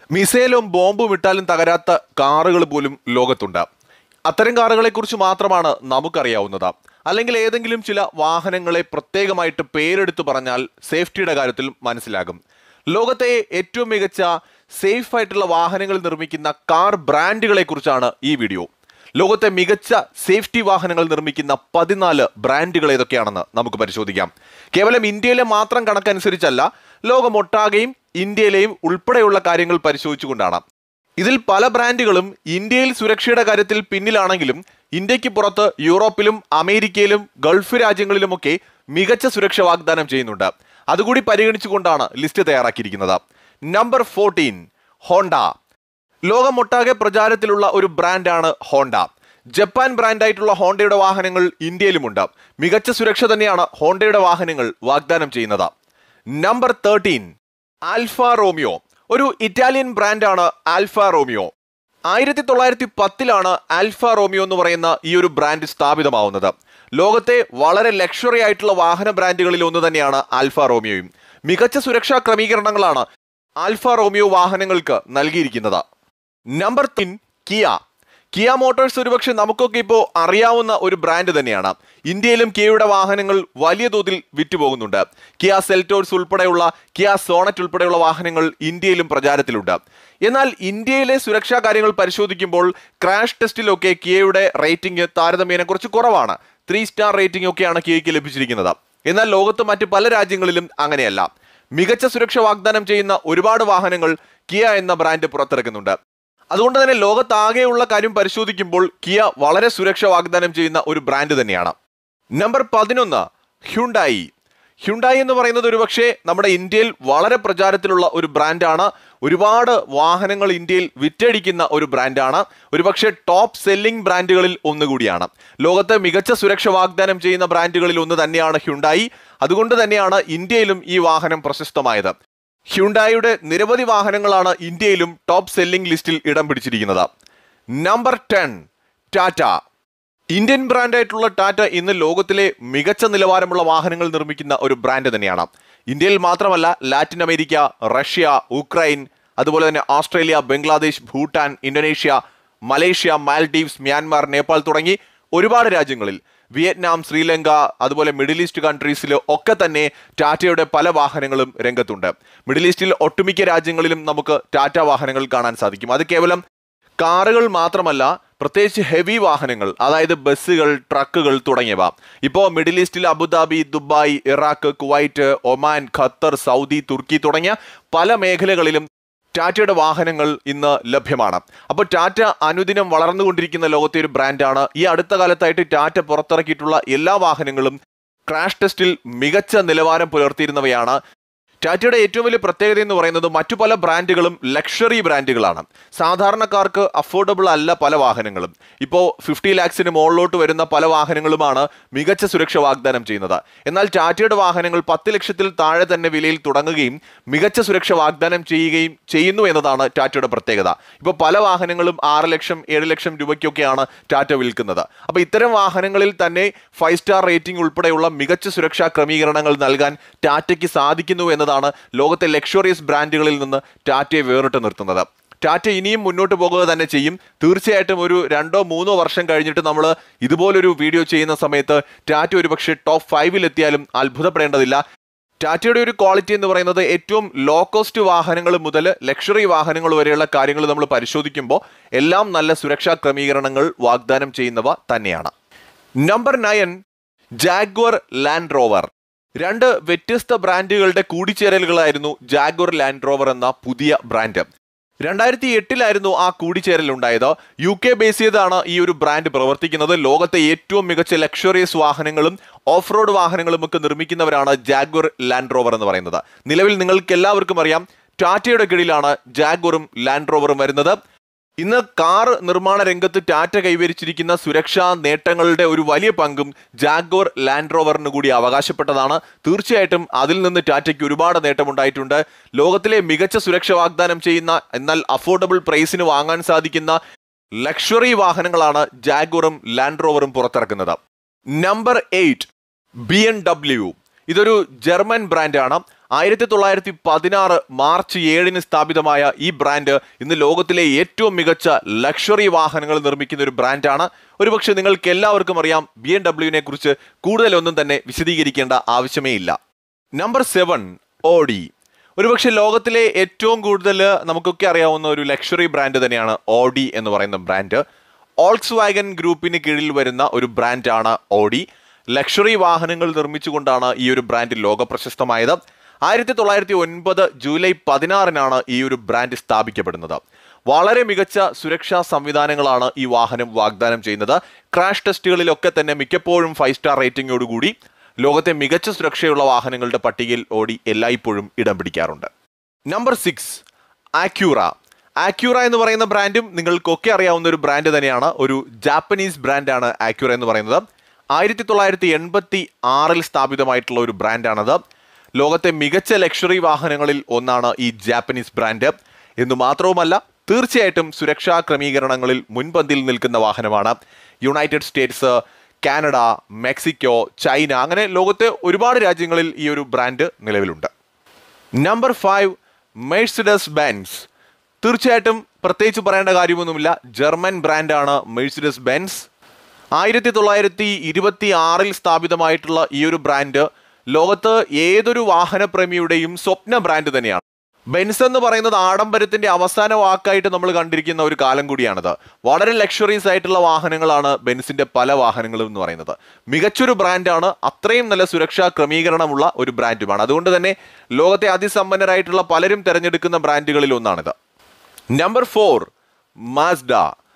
മിസൈലും ബോംബും ഇട്ടാലും തകരാത്ത കാറുകൾ പോലും ലോകത്തുണ്ട് അത്തരം കാറുകളെക്കുറിച്ച് മാത്രമാണ് നമുക്കറിയാവുന്നത് അല്ലെങ്കിൽ ഏതെങ്കിലും ചില വാഹനങ്ങളെ പ്രത്യേകമായിട്ട് പേരെടുത്ത് പറഞ്ഞാൽ സേഫ്റ്റിയുടെ കാര്യത്തിൽ മനസ്സിലാകും ലോകത്തെ ഏറ്റവും മികച്ച സേഫ് ആയിട്ടുള്ള വാഹനങ്ങൾ നിർമ്മിക്കുന്ന കാർ ബ്രാൻഡുകളെ കുറിച്ചാണ് ഈ വീഡിയോ ലോകത്തെ മികച്ച സേഫ്റ്റി വാഹനങ്ങൾ നിർമ്മിക്കുന്ന പതിനാല് ബ്രാൻഡുകൾ ഏതൊക്കെയാണെന്ന് നമുക്ക് പരിശോധിക്കാം കേവലം ഇന്ത്യയിലെ മാത്രം കണക്കനുസരിച്ചല്ല ലോകമൊട്ടാകെയും ഇന്ത്യയിലെയും ഉൾപ്പെടെയുള്ള കാര്യങ്ങൾ പരിശോധിച്ചുകൊണ്ടാണ് ഇതിൽ പല ബ്രാൻഡുകളും ഇന്ത്യയിൽ സുരക്ഷയുടെ കാര്യത്തിൽ പിന്നിലാണെങ്കിലും ഇന്ത്യക്ക് പുറത്ത് യൂറോപ്പിലും അമേരിക്കയിലും ഗൾഫ് രാജ്യങ്ങളിലുമൊക്കെ മികച്ച സുരക്ഷ വാഗ്ദാനം ചെയ്യുന്നുണ്ട് അതുകൂടി പരിഗണിച്ചുകൊണ്ടാണ് ലിസ്റ്റ് തയ്യാറാക്കിയിരിക്കുന്നത് നമ്പർ ഫോർട്ടീൻ ഹോണ്ട ലോകമൊട്ടാകെ പ്രചാരത്തിലുള്ള ഒരു ബ്രാൻഡാണ് ഹോണ്ട ജപ്പാൻ ബ്രാൻഡായിട്ടുള്ള ഹോണ്ടയുടെ വാഹനങ്ങൾ ഇന്ത്യയിലുമുണ്ട് മികച്ച സുരക്ഷ തന്നെയാണ് ഹോണ്ടയുടെ വാഹനങ്ങൾ വാഗ്ദാനം ചെയ്യുന്നത് നമ്പർ തേർട്ടീൻ ആൽഫ റോമിയോ ഒരു ഇറ്റാലിയൻ ബ്രാൻഡാണ് ആൽഫ റോമിയോ ആയിരത്തി തൊള്ളായിരത്തി പത്തിലാണ് ആൽഫ റോമിയോ എന്ന് പറയുന്ന ഈ ഒരു ബ്രാൻഡ് സ്ഥാപിതമാവുന്നത് ലോകത്തെ വളരെ ലക്ഷറി ആയിട്ടുള്ള വാഹന ബ്രാൻഡുകളിൽ ഒന്ന് തന്നെയാണ് ആൽഫ റോമിയോയും മികച്ച സുരക്ഷാ ക്രമീകരണങ്ങളാണ് ആൽഫ റോമിയോ വാഹനങ്ങൾക്ക് നൽകിയിരിക്കുന്നത് നമ്പർ തിൻ കിയ കിയ മോട്ടോഴ്സ് ഒരുപക്ഷെ നമുക്കൊക്കെ ഇപ്പോൾ അറിയാവുന്ന ഒരു ബ്രാൻഡ് തന്നെയാണ് ഇന്ത്യയിലും കിയയുടെ വാഹനങ്ങൾ വലിയ തോതിൽ വിറ്റുപോകുന്നുണ്ട് കിയ സെൽറ്റോഴ്സ് ഉൾപ്പെടെയുള്ള കിയ സോണറ്റ് ഉൾപ്പെടെയുള്ള വാഹനങ്ങൾ ഇന്ത്യയിലും പ്രചാരത്തിലുണ്ട് എന്നാൽ ഇന്ത്യയിലെ സുരക്ഷാ കാര്യങ്ങൾ പരിശോധിക്കുമ്പോൾ ക്രാഷ് ടെസ്റ്റിലൊക്കെ കിയയുടെ റേറ്റിംഗ് താരതമ്യേന കുറച്ച് കുറവാണ് ത്രീ സ്റ്റാർ റേറ്റിംഗ് ഒക്കെയാണ് കിയയ്ക്ക് ലഭിച്ചിരിക്കുന്നത് എന്നാൽ ലോകത്ത് മറ്റ് പല രാജ്യങ്ങളിലും അങ്ങനെയല്ല മികച്ച സുരക്ഷ വാഗ്ദാനം ചെയ്യുന്ന ഒരുപാട് വാഹനങ്ങൾ കിയ എന്ന ബ്രാൻഡ് പുറത്തിറക്കുന്നുണ്ട് അതുകൊണ്ട് തന്നെ ലോകത്താകെയുള്ള കാര്യം പരിശോധിക്കുമ്പോൾ കിയ വളരെ സുരക്ഷ വാഗ്ദാനം ചെയ്യുന്ന ഒരു ബ്രാൻഡ് തന്നെയാണ് നമ്പർ പതിനൊന്ന് ഹ്യുണ്ടായി ഹ്യുണ്ടായി എന്ന് പറയുന്നത് ഒരുപക്ഷെ നമ്മുടെ ഇന്ത്യയിൽ വളരെ പ്രചാരത്തിലുള്ള ഒരു ബ്രാൻഡാണ് ഒരുപാട് വാഹനങ്ങൾ ഇന്ത്യയിൽ വിറ്റഴിക്കുന്ന ഒരു ബ്രാൻഡാണ് ഒരുപക്ഷെ ടോപ്പ് സെല്ലിംഗ് ബ്രാൻഡുകളിൽ ഒന്നുകൂടിയാണ് ലോകത്തെ മികച്ച സുരക്ഷ വാഗ്ദാനം ചെയ്യുന്ന ബ്രാൻഡുകളിൽ ഒന്ന് തന്നെയാണ് ഹ്യുണ്ടായി അതുകൊണ്ട് തന്നെയാണ് ഇന്ത്യയിലും ഈ വാഹനം പ്രശസ്തമായത് ഹ്യുണ്ടായിയുടെ നിരവധി വാഹനങ്ങളാണ് ഇന്ത്യയിലും ടോപ്പ് സെല്ലിംഗ് ലിസ്റ്റിൽ ഇടം പിടിച്ചിരിക്കുന്നത് നമ്പർ ടെൻ ടാറ്റ ഇന്ത്യൻ ബ്രാൻഡായിട്ടുള്ള ടാറ്റ ഇന്ന് ലോകത്തിലെ മികച്ച നിലവാരമുള്ള വാഹനങ്ങൾ നിർമ്മിക്കുന്ന ഒരു ബ്രാൻഡ് തന്നെയാണ് ഇന്ത്യയിൽ മാത്രമല്ല ലാറ്റിൻ അമേരിക്ക റഷ്യ ഉക്രൈൻ അതുപോലെ തന്നെ Australia Bangladesh Bhutan Indonesia Malaysia Maldives Myanmar Nepal തുടങ്ങി ഒരുപാട് രാജ്യങ്ങളിൽ വിയറ്റ്നാം ശ്രീലങ്ക അതുപോലെ മിഡിൽ ഈസ്റ്റ് കൺട്രീസിൽ ഒക്കെ തന്നെ ടാറ്റയുടെ പല വാഹനങ്ങളും രംഗത്തുണ്ട് മിഡിൽ ഈസ്റ്റിൽ ഒട്ടുമിക്ക രാജ്യങ്ങളിലും നമുക്ക് ടാറ്റ വാഹനങ്ങൾ കാണാൻ സാധിക്കും അത് കേവലം കാറുകൾ മാത്രമല്ല പ്രത്യേകിച്ച് ഹെവി വാഹനങ്ങൾ അതായത് ബസ്സുകൾ ട്രക്കുകൾ തുടങ്ങിയവ ഇപ്പോൾ മിഡിൽ ഈസ്റ്റിൽ Abu Dhabi Dubai Iraq Kuwait Oman Qatar Saudi തുർക്കി തുടങ്ങിയ പല മേഖലകളിലും ടാറ്റയുടെ വാഹനങ്ങൾ ഇന്ന് ലഭ്യമാണ് അപ്പോൾ ടാറ്റ അനുദിനം വളർന്നുകൊണ്ടിരിക്കുന്ന ലോകത്തെ ഒരു ബ്രാൻഡാണ് ഈ അടുത്ത കാലത്തായിട്ട് ടാറ്റ പുറത്തിറക്കിയിട്ടുള്ള എല്ലാ വാഹനങ്ങളും ക്രാഷ് ടെസ്റ്റിൽ മികച്ച നിലവാരം പുലർത്തിയിരുന്നവയാണ് ടാറ്റയുടെ ഏറ്റവും വലിയ പ്രത്യേകത എന്ന് പറയുന്നത് മറ്റു പല ബ്രാൻഡുകളും ലക്ഷറി ബ്രാൻഡുകളാണ് സാധാരണക്കാർക്ക് അഫോർഡബിൾ അല്ല പല വാഹനങ്ങളും ഇപ്പോൾ ഫിഫ്റ്റി ലാക്സിന് മുകളിലോട്ട് വരുന്ന പല വാഹനങ്ങളുമാണ് മികച്ച സുരക്ഷ വാഗ്ദാനം ചെയ്യുന്നത് എന്നാൽ ടാറ്റയുടെ വാഹനങ്ങൾ പത്ത് ലക്ഷത്തിൽ താഴെ തന്നെ വിലയിൽ തുടങ്ങുകയും മികച്ച സുരക്ഷ വാഗ്ദാനം ചെയ്യുകയും ചെയ്യുന്നു എന്നതാണ് ടാറ്റയുടെ പ്രത്യേകത ഇപ്പോൾ പല വാഹനങ്ങളും ആറ് ലക്ഷം ഏഴ് ലക്ഷം രൂപയ്ക്കൊക്കെയാണ് ടാറ്റ വിൽക്കുന്നത് അപ്പോൾ ഇത്തരം വാഹനങ്ങളിൽ തന്നെ ഫൈവ് സ്റ്റാർ റേറ്റിംഗ് ഉൾപ്പെടെയുള്ള മികച്ച സുരക്ഷാ ക്രമീകരണങ്ങൾ നൽകാൻ ടാറ്റയ്ക്ക് സാധിക്കുന്നു എന്നതാണ് ലോകത്തെ ലക്ഷറിയസ് ബ്രാൻഡുകളിൽ നിന്ന് ടാറ്റയെ വേറിട്ട് നിർത്തുന്നത് ടാറ്റ ഇനിയും മുന്നോട്ട് പോകുക തന്നെ ചെയ്യും തീർച്ചയായിട്ടും ഒരു രണ്ടോ മൂന്നോ വർഷം കഴിഞ്ഞിട്ട് നമ്മൾ ഇതുപോലൊരു വീഡിയോ ചെയ്യുന്ന സമയത്ത് ടാറ്റ ഒരുപക്ഷെ ടോപ്പ് ഫൈവിൽ എത്തിയാലും അത്ഭുതപ്പെടേണ്ടതില്ല ടാറ്റയുടെ ഒരു ക്വാളിറ്റി എന്ന് പറയുന്നത് ഏറ്റവും ലോ കോസ്റ്റ് വാഹനങ്ങൾ മുതൽ ലക്ഷറി വാഹനങ്ങൾ വരെയുള്ള കാര്യങ്ങൾ നമ്മൾ പരിശോധിക്കുമ്പോൾ എല്ലാം നല്ല സുരക്ഷാ ക്രമീകരണങ്ങൾ വാഗ്ദാനം ചെയ്യുന്നവ തന്നെയാണ് number nine Jaguar Land Rover രണ്ട് വ്യത്യസ്ത ബ്രാൻഡുകളുടെ കൂടിച്ചേരലുകളായിരുന്നു ജാഗ്വർ ലാൻഡ് റോവർ എന്ന പുതിയ ബ്രാൻഡ് രണ്ടായിരത്തി എട്ടിലായിരുന്നു ആ കൂടിച്ചേരൽ ഉണ്ടായത് യു കെ ബേസ് ചെയ്താണ് ഈ ഒരു ബ്രാൻഡ് പ്രവർത്തിക്കുന്നത് ലോകത്തെ ഏറ്റവും മികച്ച ലക്ഷറിയസ് വാഹനങ്ങളും ഓഫ് റോഡ് വാഹനങ്ങളും ഒക്കെ നിർമ്മിക്കുന്നവരാണ് ജാഗ്വർ ലാൻഡ് റോവർ എന്ന് പറയുന്നത് നിലവിൽ നിങ്ങൾക്ക് എല്ലാവർക്കും അറിയാം ടാറ്റയുടെ കീഴിലാണ് ജാഗ്വറും ലാൻഡ് റോവറും വരുന്നത് ഇന്ന് കാർ നിർമ്മാണ രംഗത്ത് ടാറ്റ കൈവരിച്ചിരിക്കുന്ന സുരക്ഷാ നേട്ടങ്ങളുടെ ഒരു വലിയ പങ്കും ജാഗ്വർ ലാൻഡ് റോവറിന് കൂടി അവകാശപ്പെട്ടതാണ് തീർച്ചയായിട്ടും അതിൽ നിന്ന് ടാറ്റയ്ക്ക് ഒരുപാട് നേട്ടമുണ്ടായിട്ടുണ്ട് ലോകത്തിലെ മികച്ച സുരക്ഷ വാഗ്ദാനം ചെയ്യുന്ന എന്നാൽ അഫോർഡബിൾ പ്രൈസിന് വാങ്ങാൻ സാധിക്കുന്ന ലക്ഷറി വാഹനങ്ങളാണ് ജാഗ്വറും ലാൻഡ് റോവറും പുറത്തിറക്കുന്നത് number eight B M W ഇതൊരു ജർമ്മൻ ബ്രാൻഡാണ് ആയിരത്തി തൊള്ളായിരത്തി പതിനാറ് മാർച്ച് ഏഴിന് സ്ഥാപിതമായ ഈ ബ്രാൻഡ് ഇന്ന് ലോകത്തിലെ ഏറ്റവും മികച്ച ലക്ഷറി വാഹനങ്ങൾ നിർമ്മിക്കുന്ന ഒരു ബ്രാൻഡാണ് ഒരുപക്ഷെ നിങ്ങൾക്ക് എല്ലാവർക്കും അറിയാം ബി എം ഡബ്ല്യുവിനെ കുറിച്ച് കൂടുതലൊന്നും തന്നെ വിശദീകരിക്കേണ്ട ആവശ്യമേ ഇല്ല നമ്പർ സെവൻ ഓഡി ഒരുപക്ഷെ ലോകത്തിലെ ഏറ്റവും കൂടുതൽ നമുക്കൊക്കെ അറിയാവുന്ന ഒരു ലക്ഷറി ബ്രാൻഡ് തന്നെയാണ് ഓഡി എന്ന് പറയുന്ന ബ്രാൻഡ് ഓൾക്സ് വാഗൻ ഗ്രൂപ്പിന് കീഴിൽ വരുന്ന ഒരു ബ്രാൻഡാണ് ഓഡി ലക്ഷറി വാഹനങ്ങൾ നിർമ്മിച്ചുകൊണ്ടാണ് ഈ ഒരു ബ്രാൻഡ് ലോക പ്രശസ്തമായത് ആയിരത്തി തൊള്ളായിരത്തി ഒൻപത് ജൂലൈ പതിനാറിനാണ് ഈ ഒരു ബ്രാൻഡ് സ്ഥാപിക്കപ്പെടുന്നത് വളരെ മികച്ച സുരക്ഷാ സംവിധാനങ്ങളാണ് ഈ വാഹനം വാഗ്ദാനം ചെയ്യുന്നത് ക്രാഷ് ടെസ്റ്റുകളിലൊക്കെ തന്നെ മിക്കപ്പോഴും ഫൈവ് സ്റ്റാർ റേറ്റിംഗോടുകൂടി ലോകത്തെ മികച്ച സുരക്ഷയുള്ള വാഹനങ്ങളുടെ പട്ടികയിൽ ഓടി എല്ലായ്പ്പോഴും ഇടം പിടിക്കാറുണ്ട് നമ്പർ സിക്സ് ആക്യൂറ ആക്യൂറ എന്ന് പറയുന്ന ബ്രാൻഡും നിങ്ങൾക്കൊക്കെ അറിയാവുന്ന ഒരു ബ്രാൻഡ് തന്നെയാണ് ഒരു ജാപ്പനീസ് ബ്രാൻഡാണ് ആക്യൂറ എന്ന് പറയുന്നത് ആയിരത്തി തൊള്ളായിരത്തി എൺപത്തി ആറിൽ സ്ഥാപിതമായിട്ടുള്ള ഒരു ബ്രാൻഡാണത് ലോകത്തെ മികച്ച ലക്ഷറി വാഹനങ്ങളിൽ ഒന്നാണ് ഈ ജാപ്പനീസ് ബ്രാൻഡ് എന്ന് മാത്രവുമല്ല തീർച്ചയായിട്ടും സുരക്ഷാ ക്രമീകരണങ്ങളിൽ മുൻപന്തിയിൽ നിൽക്കുന്ന വാഹനമാണ് United States Canada Mexico China അങ്ങനെ ലോകത്തെ ഒരുപാട് രാജ്യങ്ങളിൽ ഈ ഒരു ബ്രാൻഡ് നിലവിലുണ്ട് നമ്പർ ഫൈവ് മെഴ്സിഡസ് ബെൻസ് തീർച്ചയായിട്ടും പ്രത്യേകിച്ച് പറയേണ്ട കാര്യമൊന്നുമില്ല ജർമ്മൻ ബ്രാൻഡാണ് മെഴ്സിഡസ് ബെൻസ് ആയിരത്തി തൊള്ളായിരത്തി ഇരുപത്തി ആറിൽ സ്ഥാപിതമായിട്ടുള്ള ഈ ഒരു ബ്രാൻഡ് ലോകത്ത് ഏതൊരു വാഹനപ്രേമിയുടെയും സ്വപ്ന ബ്രാൻഡ് തന്നെയാണ് ബെൻസ് എന്ന് പറയുന്നത് ആഡംബരത്തിന്റെ അവസാന വാക്കായിട്ട് നമ്മൾ കണ്ടിരിക്കുന്ന ഒരു കാലം കൂടിയാണിത് വളരെ ലക്ഷറീസ് ആയിട്ടുള്ള വാഹനങ്ങളാണ് ബെൻസിന്റെ പല വാഹനങ്ങളും എന്ന് പറയുന്നത് മികച്ചൊരു ബ്രാൻഡാണ് അത്രയും നല്ല സുരക്ഷാ ക്രമീകരണമുള്ള ഒരു ബ്രാൻഡുമാണ് അതുകൊണ്ട് തന്നെ ലോകത്തെ അതിസമ്പന്നരായിട്ടുള്ള പലരും തിരഞ്ഞെടുക്കുന്ന ബ്രാൻഡുകളിൽ ഒന്നാണിത് നമ്പർ ഫോർ മാസ്ഡ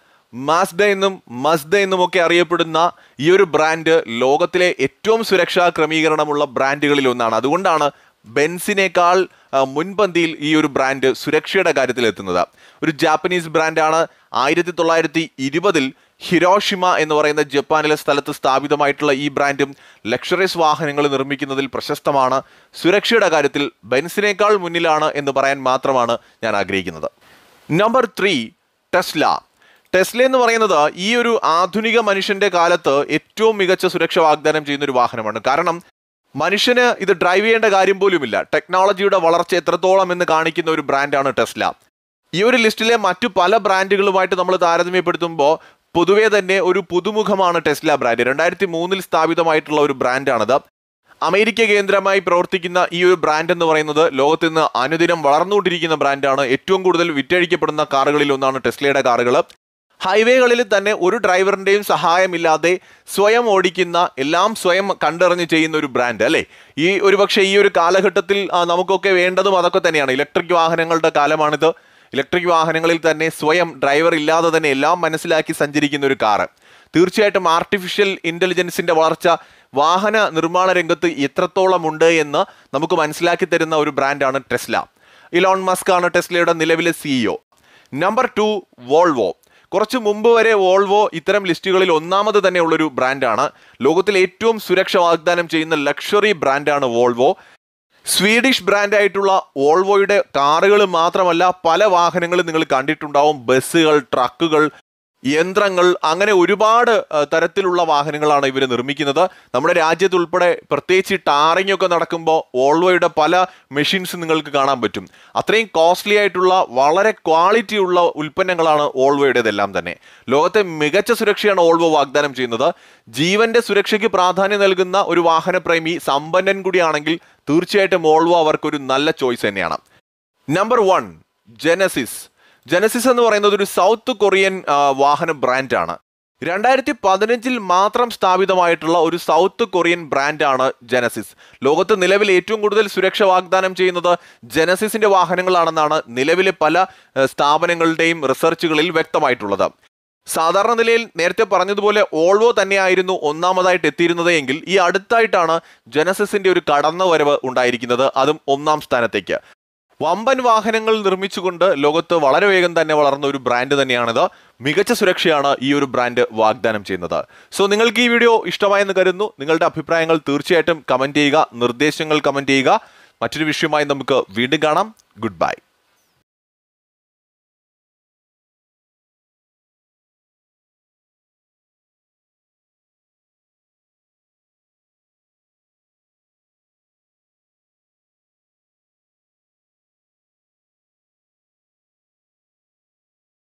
മാസ്ഡ എന്നും മസ്ദ എന്നും ഒക്കെ അറിയപ്പെടുന്ന ഈ ഒരു ബ്രാൻഡ് ലോകത്തിലെ ഏറ്റവും സുരക്ഷാ ക്രമീകരണമുള്ള ബ്രാൻഡുകളിൽ ഒന്നാണ് അതുകൊണ്ടാണ് ബെൻസിനേക്കാൾ ആ, മുൻപന്തിയിൽ ഈ ഒരു ബ്രാൻഡ് സുരക്ഷയുടെ കാര്യത്തിൽ എത്തുന്നത് ഒരു ജാപ്പനീസ് ബ്രാൻഡാണ് ആയിരത്തി തൊള്ളായിരത്തി ഇരുപതിൽ ഹിരോഷിമ എന്ന് പറയുന്ന ജപ്പാനിലെ സ്ഥലത്ത് സ്ഥാപിതമായിട്ടുള്ള ഈ ബ്രാൻഡും ലക്ഷറീസ് വാഹനങ്ങൾ നിർമ്മിക്കുന്നതിൽ പ്രശസ്തമാണ് സുരക്ഷയുടെ കാര്യത്തിൽ ബെൻസിനേക്കാൾ മുന്നിലാണ് എന്ന് പറയാൻ മാത്രമാണ് ഞാൻ ആഗ്രഹിക്കുന്നത് നമ്പർ ത്രീ ടെസ്ല ടെസ്ല എന്ന് പറയുന്നത് ഈ ഒരു ആധുനിക മനുഷ്യന്റെ കാലത്ത് ഏറ്റവും മികച്ച സുരക്ഷ വാഗ്ദാനം ചെയ്യുന്ന ഒരു വാഹനമാണ് കാരണം മനുഷ്യന് ഇത് ഡ്രൈവ് ചെയ്യേണ്ട കാര്യം പോലുമില്ല ടെക്നോളജിയുടെ വളർച്ച എത്രത്തോളം എന്ന് കാണിക്കുന്ന ഒരു ബ്രാൻഡാണ് ടെസ്ല ഈ ഒരു ലിസ്റ്റിലെ മറ്റു പല ബ്രാൻഡുകളുമായിട്ട് നമ്മൾ താരതമ്യപ്പെടുത്തുമ്പോൾ പൊതുവേ തന്നെ ഒരു പുതുമുഖമാണ് ടെസ്ല ബ്രാൻഡ് രണ്ടായിരത്തി മൂന്നിൽ സ്ഥാപിതമായിട്ടുള്ള ഒരു ബ്രാൻഡാണിത് അമേരിക്ക കേന്ദ്രമായി പ്രവർത്തിക്കുന്ന ഈ ഒരു ബ്രാൻഡ് എന്ന് പറയുന്നത് ലോകത്ത് നിന്ന് അനുദിനം വളർന്നുകൊണ്ടിരിക്കുന്ന ബ്രാൻഡാണ് ഏറ്റവും കൂടുതൽ വിറ്റഴിക്കപ്പെടുന്ന കാറുകളിൽ ഒന്നാണ് ടെസ്ലയുടെ കാറുകൾ ഹൈവേകളിൽ തന്നെ ഒരു ഡ്രൈവറിന്റെയും സഹായമില്ലാതെ സ്വയം ഓടിക്കുന്ന എല്ലാം സ്വയം കണ്ടറിഞ്ഞ് ചെയ്യുന്ന ഒരു ബ്രാൻഡ് അല്ലേ ഈ ഒരു പക്ഷേ ഈ ഒരു കാലഘട്ടത്തിൽ ആ, നമുക്കൊക്കെ വേണ്ടതും അതൊക്കെ തന്നെയാണ് ഇലക്ട്രിക് വാഹനങ്ങളുടെ കാലമാണിത് ഇലക്ട്രിക് വാഹനങ്ങളിൽ തന്നെ സ്വയം ഡ്രൈവർ ഇല്ലാതെ തന്നെ എല്ലാം മനസ്സിലാക്കി സഞ്ചരിക്കുന്ന ഒരു കാറ് തീർച്ചയായിട്ടും ആർട്ടിഫിഷ്യൽ ഇന്റലിജൻസിന്റെ വളർച്ച വാഹന നിർമ്മാണ രംഗത്ത് എത്രത്തോളം ഉണ്ട് എന്ന് നമുക്ക് മനസ്സിലാക്കി തരുന്ന ഒരു ബ്രാൻഡാണ് ടെസ്ല ഇലോൺ മസ്ക് ആണ് ടെസ്ലയുടെ നിലവിലെ സിഇഒ നമ്പർ ടു വോൾവോ കുറച്ച് മുമ്പ് വരെ വോൾവോ ഇത്തരം ലിസ്റ്റുകളിൽ ഒന്നാമത് തന്നെ ഉള്ളൊരു ബ്രാൻഡാണ് ലോകത്തിലെ ഏറ്റവും സുരക്ഷ വാഗ്ദാനം ചെയ്യുന്ന ലക്ഷറി ബ്രാൻഡാണ് വോൾവോ സ്വീഡിഷ് ബ്രാൻഡായിട്ടുള്ള വോൾവോയുടെ കാറുകൾ മാത്രമല്ല പല വാഹനങ്ങളും നിങ്ങൾ കണ്ടിട്ടുണ്ടാവും ബസ്സുകൾ ട്രക്കുകൾ യന്ത്രങ്ങൾ അങ്ങനെ ഒരുപാട് ആ, തരത്തിലുള്ള വാഹനങ്ങളാണ് ഇവർ നിർമ്മിക്കുന്നത് നമ്മുടെ രാജ്യത്ത് ഉൾപ്പെടെ പ്രത്യേകിച്ച് ടാറിംഗ് ഒക്കെ നടക്കുമ്പോൾ വോൾവോയുടെ പല മെഷീൻസ് നിങ്ങൾക്ക് കാണാൻ പറ്റും അത്രയും കോസ്റ്റ്ലി ആയിട്ടുള്ള വളരെ ക്വാളിറ്റി ഉള്ള ഉൽപ്പന്നങ്ങളാണ് വോൾവോയുടേതെല്ലാം തന്നെ ലോകത്തെ മികച്ച സുരക്ഷയാണ് വോൾവോ വാഗ്ദാനം ചെയ്യുന്നത് ജീവന്റെ സുരക്ഷയ്ക്ക് പ്രാധാന്യം നൽകുന്ന ഒരു വാഹനപ്രേമി സമ്പന്നൻ കൂടിയാണെങ്കിൽ തീർച്ചയായിട്ടും വോൾവോ അവർക്കൊരു നല്ല ചോയ്സ് തന്നെയാണ് നമ്പർ വൺ ജനസിസ് ജനസിസ് എന്ന് പറയുന്നത് ഒരു സൗത്ത് കൊറിയൻ ആ, വാഹന ബ്രാൻഡാണ് രണ്ടായിരത്തി പതിനഞ്ചിൽ മാത്രം സ്ഥാപിതമായിട്ടുള്ള ഒരു സൗത്ത് കൊറിയൻ ബ്രാൻഡാണ് ജനസിസ് ലോകത്ത് നിലവിൽ ഏറ്റവും കൂടുതൽ സുരക്ഷ വാഗ്ദാനം ചെയ്യുന്നത് ജനസിസിന്റെ വാഹനങ്ങളാണെന്നാണ് നിലവിലെ പല ആ, സ്ഥാപനങ്ങളുടെയും റിസർച്ചുകളിൽ വ്യക്തമായിട്ടുള്ളത് സാധാരണ നിലയിൽ നേരത്തെ പറഞ്ഞതുപോലെ ഓൾവോ തന്നെയായിരുന്നു ഒന്നാമതായിട്ട് എത്തിയിരുന്നത് എങ്കിൽ ഈ അടുത്തായിട്ടാണ് ജനസിസിന്റെ ഒരു കടന്നുവരവ് ഉണ്ടായിരിക്കുന്നത് അതും ഒന്നാം സ്ഥാനത്തേക്ക് വമ്പൻ വാഹനങ്ങൾ നിർമ്മിച്ചുകൊണ്ട് ലോകത്ത് വളരെ വേഗം തന്നെ വളർന്ന ഒരു ബ്രാൻഡ് തന്നെയാണിത് മികച്ച സുരക്ഷയാണ് ഈ ഒരു ബ്രാൻഡ് വാഗ്ദാനം ചെയ്യുന്നത് സോ നിങ്ങൾക്ക് ഈ വീഡിയോ ഇഷ്ടമായെന്ന് കരുതുന്നു നിങ്ങളുടെ അഭിപ്രായങ്ങൾ തീർച്ചയായിട്ടും കമന്റ് ചെയ്യുക നിർദ്ദേശങ്ങൾ കമന്റ് ചെയ്യുക മറ്റൊരു വിഷയമായി നമുക്ക് വീണ്ടും കാണാം ഗുഡ് ബൈ